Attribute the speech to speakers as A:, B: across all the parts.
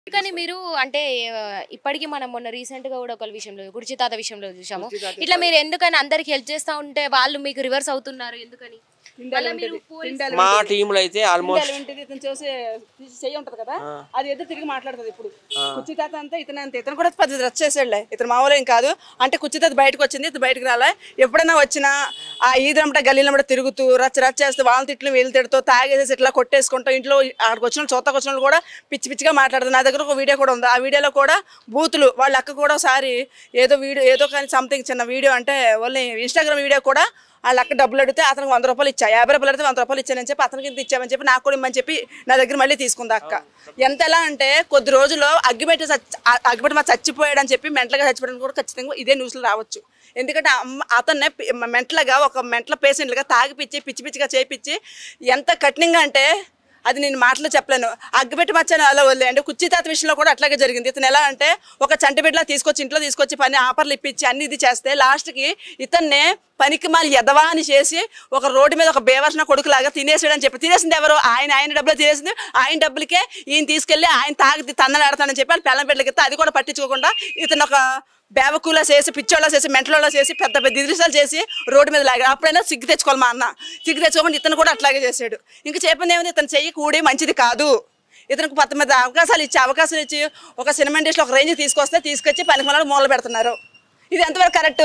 A: కానీ మీరు అంటే ఆ, ఇప్పటికీ మనం మొన్న రీసెంట్ గా కూడా ఒక విషయంలో గుడిచి తాత విషయంలో చూసాము ఇట్లా మీరు ఎందుకని అందరికి హెల్ప్ చేస్తా ఉంటే వాళ్ళు మీకు రివర్స్ అవుతున్నారు ఎందుకని మళ్ళా మీరు పోలీస్-
B: మా టీంలో అయితే ఆల్మోస్ట్
C: ఉంటుంది ఇతను చూసే చెయ్యి ఉంటది కదా అది ఏదో తిరిగి మాట్లాడుతుంది ఇప్పుడు కుర్చీ తాత అంతా ఇతను అంతే ఇతను కూడా పెద్ద రచ్చ చేసాడులే ఇతను మామూలు ఏం కాదు అంటే కుర్చీ తాత బయటకు వచ్చింది ఇతను బయటకు రాలే ఎప్పుడైనా వచ్చినా ఆ ఈదనమ్మట గల్లీలమ్మట తిరుగుతూ రచ్చ రచ్చ చేస్తూ వాళ్ళ తిట్లు వీళ్ళు తిడుతూ తాగేసేసి ఇట్లా కొట్టేసుకుంటూ ఇంట్లో అక్కడికి వచ్చిన వాళ్ళు చూతకు వచ్చిన వాళ్ళు కూడా పిచ్చి పిచ్చిగా మాట్లాడుతుంది నా దగ్గర ఒక వీడియో కూడా ఉంది ఆ వీడియోలో కూడా బూతులు వాళ్ళ అక్క కూడా ఒకసారి ఏదో వీడియో ఏదో కానీ సంథింగ్ చిన్న వీడియో అంటే ఓన్లీ ఇన్స్టాగ్రామ్ వీడియో కూడా వాళ్ళ అక్క డబ్బులు అడిగితే అతనికి వంద రూపాయలు ఇచ్చా యాభై రూపాయలు అడిగితే వంద రూపాయలు ఇచ్చానని చెప్పి అతనికి ఇంత ఇచ్చామని చెప్పి నాకు కూడా ఇమ్మని చెప్పి నా దగ్గర మళ్ళీ తీసుకుంది అక్క ఎంత ఎలా అంటే కొద్ది రోజుల్లో అగ్గిపెట్టి చచ్చి ఆ- అగ్గిపెట్టి మా చచ్చిపోయాడు అని చెప్పి మెంటల్గా చచ్చిపోయాడని కూడా ఖచ్చితంగా ఇదే న్యూస్లో రావచ్చు ఎందుకంటే అమ్మ అతన్నే పి- మెంటల్గా ఒక మెంటల్ పేషెంట్లుగా తాగిపిచ్చి పిచ్చి పిచ్చిగా చేపించి ఎంత కఠినంగా అంటే అది నేను మాటలో చెప్పలేను అగ్గిపెట్టి మచ్చాను అలా వదిలేయండి కుర్చీ తాత విషయంలో కూడా అట్లాగే జరిగింది ఇతను ఎలా అంటే ఒక చంటి బిడ్డలా తీసుకొచ్చి ఇంట్లో తీసుకొచ్చి పని ఆఫర్లు ఇప్పించి అన్ని ఇది చేస్తే లాస్ట్కి ఇతన్నే పనికి మాలి ఎదవా అని చేసి ఒక రోడ్డు మీద ఒక బేవర్సిన కొడుకులాగా తినేసాడని చెప్పి తినేసింది ఎవరు ఆయన ఆయన డబ్బులు తినేసింది ఆయన డబ్బులకే ఈయన తీసుకెళ్ళి ఆయన తాగి తన్నలాడతానని చెప్పి వాళ్ళు పెళ్ళం బిడ్డలకి అది కూడా పట్టించుకోకుండా ఇతను ఒక బేవకూలా చేసి పిచ్చోళ్ళ చేసి మెంటలోళ్ళ చేసి పెద్ద పెద్ద ఇదిరిసాలు చేసి రోడ్డు మీద లాగా అప్పుడైనా సిగ్గు తెచ్చుకోవాలి మా అన్న సిగ్గు తెచ్చుకోకుండా ఇతను కూడా అట్లాగే చేశాడు ఇంకా చెప్పింది ఏమైంది ఇతను చెయ్యి కూడి మంచిది కాదు ఇతనికి పత్త మీద అవకాశాలు ఇచ్చి అవకాశాలు ఇచ్చి ఒక సినిమా ఇండస్ట్రీలో ఒక రేంజ్ తీసుకొస్తే తీసుకొచ్చి పనికి మళ్ళీ మూల పెడుతున్నారు ఇది ఎంతవరకు కరెక్ట్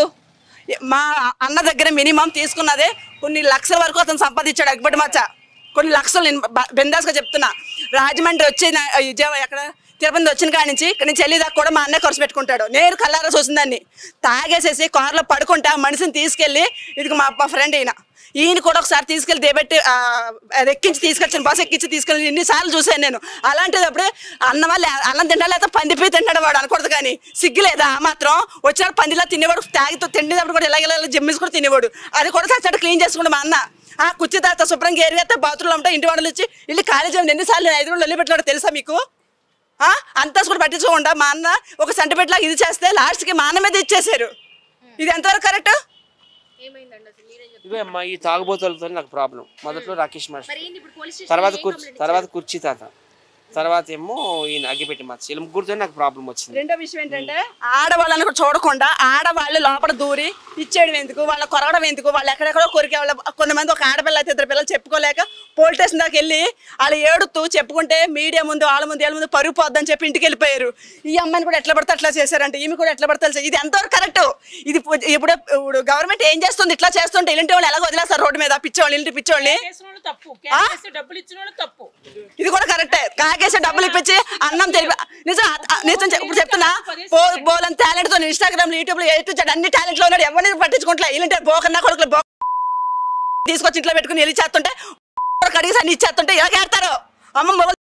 C: మా అన్న దగ్గర మినిమం తీసుకున్నదే కొన్ని లక్షల వరకు అతను సంపాదించాడు అగ్గిపెట్టి మచ్చ కొన్ని లక్షలు నేను బ- బిందాస్గా చెప్తున్నా రాజమండ్రి వచ్చి నా- విజయవాడ ఎక్కడ తిరుపతి వచ్చిన కాడి నుంచి ఇక్కడ నుంచి వెళ్ళి దాకా కూడా మా అన్నయ్య ఖర్చు పెట్టుకుంటాడు నేను కల్లారా చూసిందాన్ని తాగేసేసి కారులో పడుకుంటే ఆ మనిషిని తీసుకెళ్ళి ఇది మా మా ఫ్రెండ్ ఈయన ఈయన కూడా ఒకసారి తీసుకెళ్ళి దేబెట్టి ఆ, అది ఎక్కించి తీసుకొచ్చిన బస్ ఎక్కించి తీసుకెళ్ళి ఎన్నిసార్లు చూశాను నేను అలాంటిదప్పుడు అన్న వాళ్ళు అన్నం తింటా లేకపోతే పందిపోయి తింటాడు వాడు అనకూడదు కానీ సిగ్గు లేదా ఆ మాత్రం వచ్చిన పందిలా తినేవాడు తాగితో తిండినప్పుడు కూడా ఇలాగ జిమ్మిస్ కూడా తినేవాడు అది కూడా చచ్చాడు క్లీన్ చేసుకుంటే మా అన్న ఆ కుర్చీ తాత శుభ్రంగా ఏరిగా బాత్రూంలో ఉంటా ఇంటి వాళ్ళు వచ్చి ఇల్లు కాలేజీ ఎన్నిసార్లు నేను ఐదు రోజులు వెళ్ళి పెట్టినాడో తెలుసా మీకు ఆ? అంతా కూడా పట్టించుకోకుండా మా అన్న ఒక సెంటిమెంట్లాగా ఇది చేస్తే లాస్ట్కి మా అన్న మీద ఇచ్చేసారు ఇది ఎంతవరకు కరెక్ట్
A: ఏమైందండి అసలు మీరేం చెప్తారు?
B: ఇవే అమ్మా ఈ తాగుబోతులతో నాకు ప్రాబ్లం మొదట్లో రాకేష్ మాస్టర్
A: మరి ఏంది ఇప్పుడు పోలీస్ స్టేషన్
B: తర్వాత కుర్చీ తర్వాత కుర్చీ తాత తర్వాత ఏమో ఈయన అగ్గిపెట్టి మచ్చ వీళ్ళ ముగ్గురితో నాకు ప్రాబ్లం వచ్చింది
C: రెండో విషయం ఏంటంటే ఆడవాళ్ళని కూడా చూడకుండా ఆడవాళ్ళు లోపల దూరి ఇచ్చేయడం ఎందుకు వాళ్ళ కొరగడం ఎందుకు వాళ్ళు ఎక్కడెక్కడో కొరికే వాళ్ళ కొంతమంది ఒక ఆడపిల్ల అయితే ఇద్దరు పిల్లలు చెప్పుకోలేక పోలీస్ స్టేషన్ దాకా వెళ్ళి వాళ్ళు ఏడుతూ చెప్పుకుంటే మీడియా ముందు వాళ్ళ ముందు వాళ్ళ ముందు పరుగు పోద్దని చెప్పి ఇంటికి వెళ్ళిపోయారు ఈ అమ్మాయిని కూడా ఎట్లా పడితే అట్లా చేశారంటే ఈమె కూడా ఎట్లా పడితే అట్లా చేశారు. ఇది ఎంతవరకు కరెక్ట్ ఇది ఇప్పుడు ఇప్పుడు ఇప్పుడు గవర్నమెంట్ ఏం చేస్తుంది ఇట్లా చేస్తుంటే ఇలాంటి వాళ్ళు ఎలాగో వదిలేస్తారు రోడ్డు మీద పిచ్చోళ్ళు ఇంటి పిచ్చోళ్ళని
D: చేసిన వాళ్ళు తప్పు క్యాష్ చేసి డబ్బులు ఇచ్చిన వాళ్ళు తప్పు
C: ఇది కూడా కరెక్టే కాకేసి డబ్బులు ఇప్పించి అన్నం తెలిపి నిజం అ- అ- నిజం చెప్- ఇప్పుడు చెప్తున్నా బో బోలని టాలెంట్ తో ఇన్స్టాగ్రామ్ యూట్యూబ్ లో ఏ టు జెడ్ అన్ని టాలెంట్ లో ఉన్నాడు ఎవరిని పట్టించుకుంటలే ఇలాంటి బోకన్నా కొడుకులు బో తీసుకొచ్చి ఇంట్లో పెట్టుకుని వెళ్ళి చేస్తుంటే కడిగి అన్ని ఇచ్చేస్తుంటే ఇలా కేడతారు అమ్మ మొగలు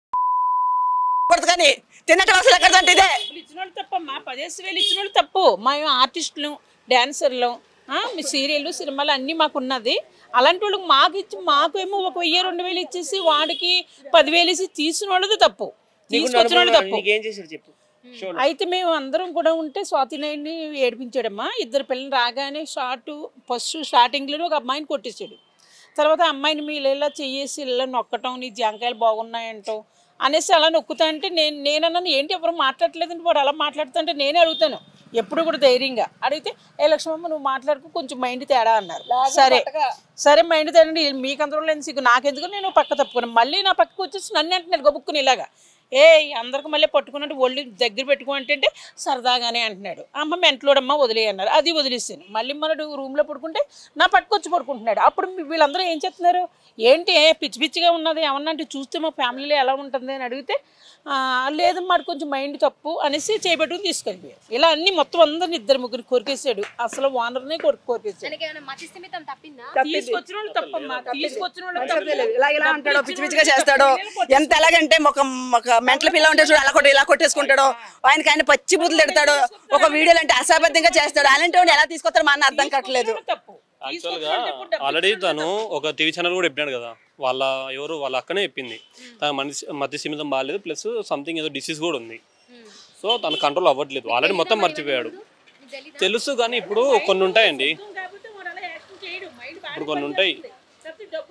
C: కొడుకు కానీ తిన్నట్టు అసలు ఎక్కడ ఇదే
D: డబ్బులు ఇచ్చిన వాళ్ళు తప్పమ్మా పదేసి వేలు ఇచ్చిన వాళ్ళు తప్పు మేము ఆర్టిస్టులు డాన్సర్లు ఆ, మీ సీరియళ్ళు సినిమాలు అన్నీ మాకు ఉన్నది అలాంటి వాళ్ళకి మాకు ఇచ్చి మాకు ఏమో ఒక వెయ్యి రెండు వేలు ఇచ్చేసి వాడికి పదివేలు ఇచ్చి తీసిన వాళ్ళది తప్పు తీసుకొచ్చిన వాళ్ళు తప్పు
B: నీకేం చేశారు చెప్పు షో
D: అయితే మేము అందరం కూడా ఉంటే స్వాతినాయుడిని ఏడిపించాడమ్మా ఇద్దరు పిల్లలు రాగానే షార్ట్ ఫస్ట్ స్టార్టింగ్లోనే ఒక అమ్మాయిని కొట్టేశాడు తర్వాత ఆ అమ్మాయిని మీరు ఇలా చెయ్యేసి ఇలా నొక్కటం నీ జాంకాయలు బాగున్నాయంటాం అనేసి అలా నొక్కుతా అంటే నేను నేనన్నాను ఏంటి ఎవరు మాట్లాడలేదంటే వాడు అలా మాట్లాడుతుంటే నేనే అడుగుతాను ఎప్పుడు కూడా ధైర్యంగా అడిగితే ఏ లక్ష్మమ్మ నువ్వు మాట్లాడుకో కొంచెం మైండ్ తేడా అన్నారు సరే సరే మైండ్ తేడా అంటే మీకు అందరూ లేని సిగ్గు నాకెందుకు నేను పక్క తప్పుకున్నాను మళ్ళీ నా పక్కకు వచ్చేసి నన్ను అంటున్నాడు గబుక్కుని ఇలాగా ఏ అందరికి మళ్ళీ పట్టుకున్నట్టు ఒళ్ళు దగ్గర పెట్టుకో అంటే సరదాగానే అంటున్నాడు అమ్మ మెంట్లోడమ్మ వదిలే అన్నారు అది వదిలేసాను మళ్ళీ మన రూమ్లో పడుకుంటే నా పట్టుకొచ్చి పడుకుంటున్నాడు అప్పుడు మీ- వీళ్ళందరూ ఏం చేస్తున్నారు ఏంటి ఏ పిచ్చి పిచ్చిగా ఉన్నది ఏమన్నా అంటే చూస్తే మా ఫ్యామిలీలో ఎలా ఉంటుంది అని అడిగితే "ఆ, లేదు మరి కొంచెం మైండ్ తప్పు అనేసి చేపెట్టుకుని తీసుకెళ్ళిపోయారు ఇలా అన్ని మొత్తం అందరిని ఇద్దరు ముగ్గురు కొరికేసాడు అసలు ఓనర్నే కొరికి కొరికేసాడు
A: దానికి ఏమైనా మతి స్థిమితం తప్పిందా
D: తీసుకొచ్చిన వాళ్ళు తప్పమ్మా తీసుకొచ్చిన వాళ్ళు తప్పు.
C: ఇలా ఇలా అంటాడో పిచ్చి పిచ్చిగా చేస్తాడో ఎంత ఎలాగంటే ఒక ఒక మెంటల్ పిల్ల ఉంటే చూడు అలా కొట్టి ఇలా కొట్టేసుకుంటాడో ఆయనకి ఆయన పచ్చి బూతులు తిడతాడు ఒక వీడియోలు అంటే అసాబద్ధంగా చేస్తాడు అలాంటి వాడిని ఎలా తీసుకొస్తాడో మా అన్న అర్థం కావట్లేదు
D: తప్పు
E: యాక్చువల్గా ఆల్రెడీ తను ఒక టీవీ ఛానల్ కూడా చెప్పినాడు కదా వాళ్ళ ఎవరు వాళ్ళ అక్కనే చెప్పింది తన మనిషి మధ్య సీమితం బాగాలేదు ప్లస్ సంథింగ్ ఏదో డిసీజ్ కూడా ఉంది సో తను కంట్రోల్ అవ్వట్లేదు ఆల్రెడీ మొత్తం మర్చిపోయాడు తెలుసు కానీ ఇప్పుడు కొన్ని ఉంటాయండి
D: కాకపోతే వాడు అలా యాక్షన్ చేయడు మైండ్ బాగా
E: ఇప్పుడు కొన్ని ఉంటాయి
D: కాకపోతే డబ్బు గురించి అలా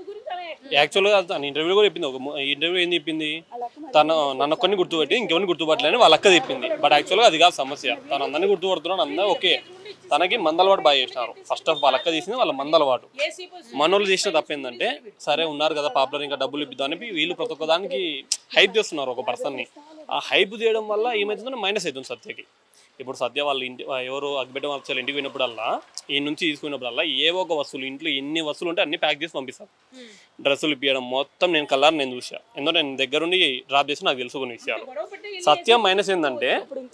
E: యాక్చువల్గా తన ఇంటర్వ్యూ కూడా చెప్పింది ఒక ఇంటర్వ్యూ ఏం చెప్పింది తను నన్ను ఒక్కరిని గుర్తుపెట్టి ఇంకెవరిని గుర్తుపట్టలేని వాళ్ళ అక్క చెప్పింది బట్ యాక్చువల్గా అది కాదు సమస్య తను అందరినీ గుర్తుపడుతున్నాడు అందరూ ఓకే తనకి మందలవాటు బాగా చేసినారు ఫస్ట్ ఆఫ్ వాళ్ళ అక్క చేసింది వాళ్ళ మందలవాటు మనోళ్ళు చేసిన తప్పు ఏంటంటే సరే ఉన్నారు కదా పాపులర్ ఇంకా డబ్బులు ఇద్దాం అని వీళ్ళు ప్రతి ఒక్క దానికి హైప్ చేస్తున్నారు ఒక పర్సన్ని ఆ హైప్ చేయడం వల్ల ఏమవుతుందంటే మైనస్ అవుతుంది సత్యకి ఇప్పుడు సత్య వాళ్ళ ఇంటి ఎవరు అగ్గిపెట్ట వాళ్ళ ఇంటికి పోయినప్పుడల్లా ఈ నుంచి తీసుకున్నప్పుడల్లా ఏవో ఒక వస్తువులు ఇంట్లో ఎన్ని వస్తువులు ఉంటే అన్ని ప్యాక్ చేసి పంపిస్తాను డ్రెస్సులు ఇప్పించడం మొత్తం నేను కలర్ నేను చూసా ఎందుకంటే నేను దగ్గరుండి డ్రాప్ చేసి నాకు తెలుసు కొన్ని విషయాలు సత్యం మైనస్ ఏంటంటే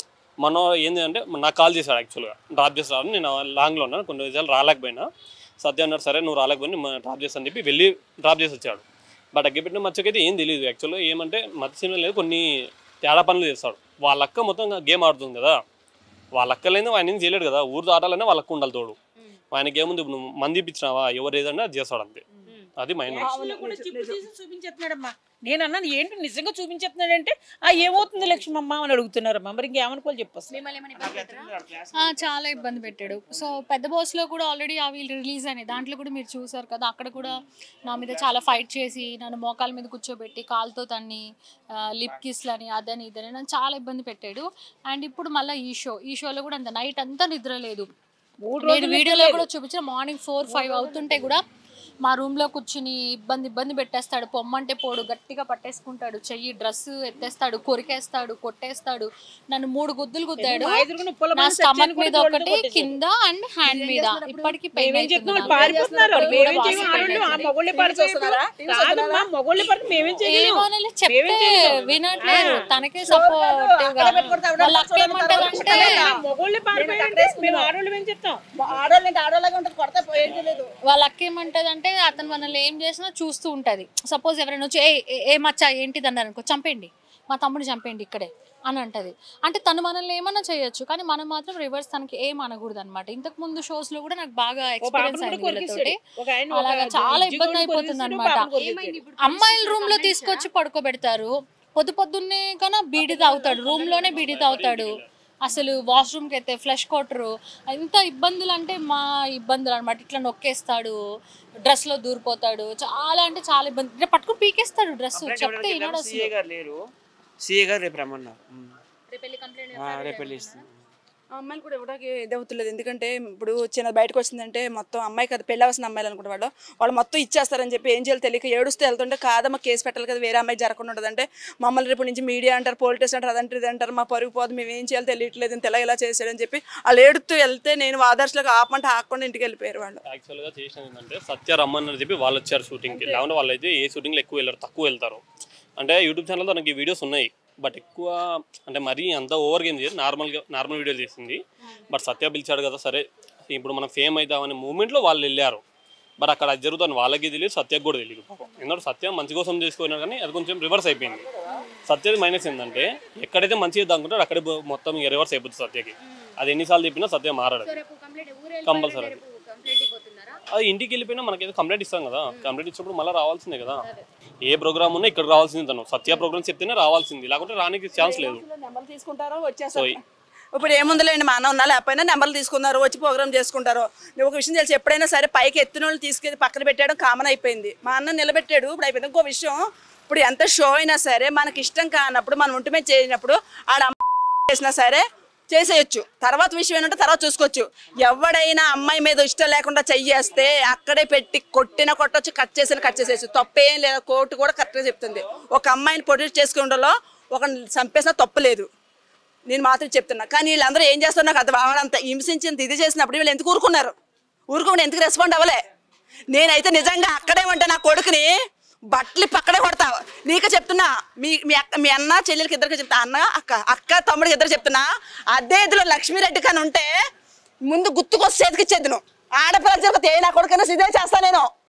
E: మనం ఏంటి అంటే నాకు కాల్ చేశాడు యాక్చువల్గా డ్రాప్ చేసి రాను నేను లాంగ్లో ఉన్నాను కొన్ని విషయాలు రాలేకపోయినా సత్యం అన్నాడు సరే నువ్వు రాలేకపోయినా నేను డ్రాప్ చేస్తాను చెప్పి వెళ్ళి డ్రాప్ చేసి వచ్చాడు బట్ అగ్గిపెట్టిన మచ్చకైతే ఏం తెలియదు యాక్చువల్గా ఏమంటే మత్స్య సినిమా లేదు కొన్ని తేడా పనులు చేస్తాడు వాళ్ళ అక్క మొత్తం గేమ్ ఆడుతుంది కదా వాళ్ళ అక్క లేని ఆయన ఏం చేయలేడు కదా ఊరు ఆడాలనే వాళ్ళ అక్క ఉండాలి తోడు ఆయనకి ఏముంది ఇప్పుడు నువ్వు మంది ఇప్పించినావా ఎవరు ఏదన్నా అది చేస్తాడు అంతే అది మైనస్
D: లక్ష్మిలో కూడా చిప్పు తీసి చూపించేస్తున్నాడమ్మా నేను అన్నాను ఏంటి నిజంగా చూపించేస్తున్నాడంటే ఆ ఏమవుతుంది లక్ష్మమ్మ అని అడుగుతున్నారమ్మా మరి ఇంకేమనుకోవాలి చెప్పు
A: మిమ్మల్ని ఏమైనా ఇబ్బంది పెట్టారా?
F: ఆ, చాలా ఇబ్బంది పెట్టాడు సో పెద్ద బాస్లో కూడా ఆల్రెడీ అవి రిలీజ్ అయినాయి దాంట్లో కూడా మీరు చూసారు కదా అక్కడ కూడా నా మీద చాలా ఫైట్ చేసి నన్ను మోకాల మీద కూర్చోబెట్టి కాలుతో తన్ని లిప్ కిస్లని అదని ఇదని నన్ను చాలా ఇబ్బంది పెట్టాడు అండ్ ఇప్పుడు మళ్ళీ ఈ షో ఈ షోలో కూడా అంత నైట్ అంతా నిద్ర లేదు నేను వీడియోలో కూడా చూపించిన మార్నింగ్ ఫోర్ ఫైవ్ అవుతుంటే కూడా మా రూమ్ లో కూర్చుని ఇబ్బంది ఇబ్బంది పెట్టేస్తాడు పొమ్మంటే పోడు గట్టిగా పట్టేసుకుంటాడు చెయ్యి డ్రెస్ ఎత్తేస్తాడు కొరికేస్తాడు కొట్టేస్తాడు నన్ను మూడు గుద్దులు గుద్దాడు
D: మా ఎదురుగున ఉప్పల
F: నా
D: మంది
F: స్టమక్
D: చచ్చాను
F: మీద
D: కూడా
F: ఒకటి
D: కొట్టేశాడు.
F: కింద అండ్ హ్యాండ్ మీద ఇప్పటికి పెయిన్
D: మేమేం చెప్తున్నాం వాళ్ళు పారిపోతున్నారు మేమేం చేయము ఆడవాళ్ళు ఆ మగోళ్ళే పారిపోతున్నారు కాదమ్మా మగోళ్ళే పారి మేమేం చేయలేము
F: చెప్తే వినట్లేదు తనకే సపోర్టివ్ గా వాళ్ళ అక్క ఏమంటదంటే
D: ఆ మగోళ్ళే పారిపోయారంటే మేము ఆడవాళ్ళు ఏం చెప్తాం
C: ఆడవాళ్ళు అంటే ఆడవాళ్ళగా ఉంటుంది కొడితే పోయేది లేదు
F: వాళ్ళ అక్క ఏమంటదంటే అతను మనల్ని ఏం చేసినా చూస్తూ ఉంటది సపోజ్ ఎవరైనా వచ్చి "ఏయ్, ఏ ఏ మచ్చా ఏంటిది అన్నారు అనుకో చంపేయండి మా తమ్ముడు చంపేయండి ఇక్కడే అని అంటది అంటే తను మనల్ని ఏమన్నా చేయొచ్చు కానీ మనం మాత్రం రివర్స్ తనకి ఏం అనకూడదు అనమాట ఇంతకు ముందు షోస్ లో కూడా నాకు బాగా ఎక్స్పీరియన్స్
D: పాపను
F: అయింది
D: కూడా
F: వీళ్ళతోటి
D: కొరికిస్తాడు. ఒక ఆయన ఒక
F: అలాగా చాలా
D: జిగురు
F: ఇబ్బంది అయిపోతుంది
D: కొరికిస్తాడు,
F: అనమాట
D: పాపను కొరికిస్తాడు.
F: అమ్మాయిల రూమ్ లో తీసుకొచ్చి పడుకోబెడతారు పొద్దు పొద్దున్నే కన్నా బీడి తాగుతాడు రూమ్ లోనే బీడి తాగుతాడు అసలు వాష్రూమ్కి అయితే ఫ్లష్ కొట్టరు ఎంత ఇబ్బందులు అంటే మా ఇబ్బందులు అనమాట ఇట్లా నొక్కేస్తాడు డ్రెస్లో దూరిపోతాడు చాలా అంటే చాలా ఇబ్బంది ఇట్లా పట్టుకుని పీకేస్తాడు డ్రెస్ చెప్తే వినడు
B: సీఏ
F: అసలు
B: గారు లేరు సీఏ గారు రేపు రమ్మన్నారు ఉమ్.
A: రేపు వెళ్ళి కంప్లైంట్
B: ఆ, రేపు వెళ్ళి ఇస్తాను
C: ఆ అమ్మాయిలు కూడా ఇవ్వడానికి ఇది అవుతులేదు ఎందుకంటే ఇప్పుడు చిన్న బయటకు వచ్చిందంటే మొత్తం అమ్మాయి కదా పెళ్ళి అవసిన అమ్మాయిలు అనుకుంటే వాళ్ళు వాళ్ళు మొత్తం ఇచ్చేస్తారని చెప్పి ఏం చేయాలి తెలియక ఏడుస్తూ వెళ్తుంటే కాదమ్మా కేసు పెట్టాలి కదా వేరే అమ్మాయి జరగకుండా ఉంటుందంటే మమ్మల్ని రేపు నుంచి మీడియా అంటారు పోలీస్ అంటారు అదంటారు ఇది అంటారు మా పరుగు పోదు మేము ఏం చేయాలి తెలియట్లేదు ఇంత ఇలా ఇలా చేసాడని చెప్పి వాళ్ళు ఏడుతూ వెళ్తే నేను ఆదర్శలకు ఆపమంటే ఆపకుండా ఇంటికి వెళ్ళిపోయారు వాళ్ళు
E: యాక్చువల్గా చేసిన ఏంటంటే సత్య రమ్మని చెప్పి వాళ్ళు వచ్చారు షూటింగ్కి లేకుంటే వాళ్ళు అయితే ఏ షూటింగ్లో ఎక్కువ వెళ్ళారు తక్కువ వెళ్తారు అంటే యూట్యూబ్ ఛానల్లో తనకి వీడియోస్ ఉన్నాయి బట్ ఎక్కువ అంటే మరీ అంత ఓవర్ గేమ్ చేయదు నార్మల్గా నార్మల్ వీడియో చేసింది బట్ సత్య పిలిచాడు కదా సరే ఇప్పుడు మనం ఫేమ్ అవుతామనే మూమెంట్లో వాళ్ళు వెళ్ళారు బట్ అక్కడ అది జరుగుతుంది వాళ్ళకి తెలియదు సత్యకు కూడా తెలియదు పాపం ఎందుకంటే సత్య మంచి కోసం చేసుకున్నారు కానీ అది కొంచెం రివర్స్ అయిపోయింది సత్యది మైనస్ ఏంటంటే ఎక్కడైతే మంచిగా దాకుంటాడో అక్కడే బో- మొత్తం ఇక రివర్స్ అయిపోతుంది సత్యకి అది ఎన్నిసార్లు చెప్పినా సత్య మారాడు
A: రేపు కంప్లైంట్ ఊరు
E: Compulsory.
A: రేపు కంప్లైంట్ ఇవ్వబోతున్నారా
E: అది ఇంటికి వెళ్ళిపోయినా మనకి ఏదో కంప్లైంట్ ఇస్తాం కదా కంప్లైంట్ ఇచ్చినప్పుడు మళ్ళీ రావాల్సిందే కదా ఏ ప్రోగ్రామ్ ఉన్నా ఇక్కడ రావాల్సింది తను సత్య ప్రోగ్రామ్ చెప్తేనే రావాల్సింది లేకుంటే రానికి ఛాన్స్ లేదు
C: నెంబర్లు తీసుకుంటారో వచ్చేస్తారు ఇప్పుడు ఏముందిలేండి మా అన్న ఉన్నా లేకపోయినా నెంబర్లు తీసుకున్నారు వచ్చి ప్రోగ్రామ్ చేసుకుంటారు నువ్వు ఒక విషయం తెలిసి ఎప్పుడైనా సరే పైకి ఎత్తిన వాళ్ళు తీసుకెళ్ళి పక్కన పెట్టడం కామన్ అయిపోయింది మా అన్న నిలబెట్టాడు ఇప్పుడు అయిపోయింది ఇంకో విషయం ఇప్పుడు ఎంత షో అయినా సరే మనకి ఇష్టం కానప్పుడు మనం ఒంటి మీద చేయనప్పుడు ఆడ అమ్మ చేసినా సరే చేసేయచ్చు తర్వాత విషయం ఏంటంటే తర్వాత చూసుకోవచ్చు ఎవడైనా అమ్మాయి మీద ఇష్టం లేకుండా చెయ్యేస్తే అక్కడే పెట్టి కొట్టిన కొట్టొచ్చు కట్ చేసిన కట్ చేసేయచ్చు తప్పేం లేదు కోర్టు కూడా కరెక్ట్గా చెప్తుంది ఒక అమ్మాయిని ప్రొడ్యూస్ చేసుకుంటలో ఒక చంపేసిన తప్పు లేదు నేను మాత్రం చెప్తున్నా కానీ వీళ్ళందరూ ఏం చేస్తారు నాకు అర్థం వాళ్ళంత హింసించింది ఇది చేసినప్పుడు వీళ్ళు ఎందుకు ఊరుకున్నారు ఊరుకోండి ఎందుకు రెస్పాండ్ అవ్వలే నేనైతే నిజంగా అక్కడే ఉంటా నా కొడుకుని బట్టలు పక్కడే కొడతా నీకు చెప్తున్నా మీ మీ అక్క మీ అన్న చెల్లెలకి ఇద్దరికి చెప్తా అన్న అక్క అక్క తమ్ముడికి ఇద్దరు చెప్తున్నా అదే ఇదిలో లక్ష్మీరెడ్డి కానీ ఉంటే ముందు గుర్తుకొచ్చి చేతికి ఇచ్చేది నువ్వు ఆడపిల్ల జరిగితే ఏ నా కొడుకైనా ఇదే చేస్తా నేను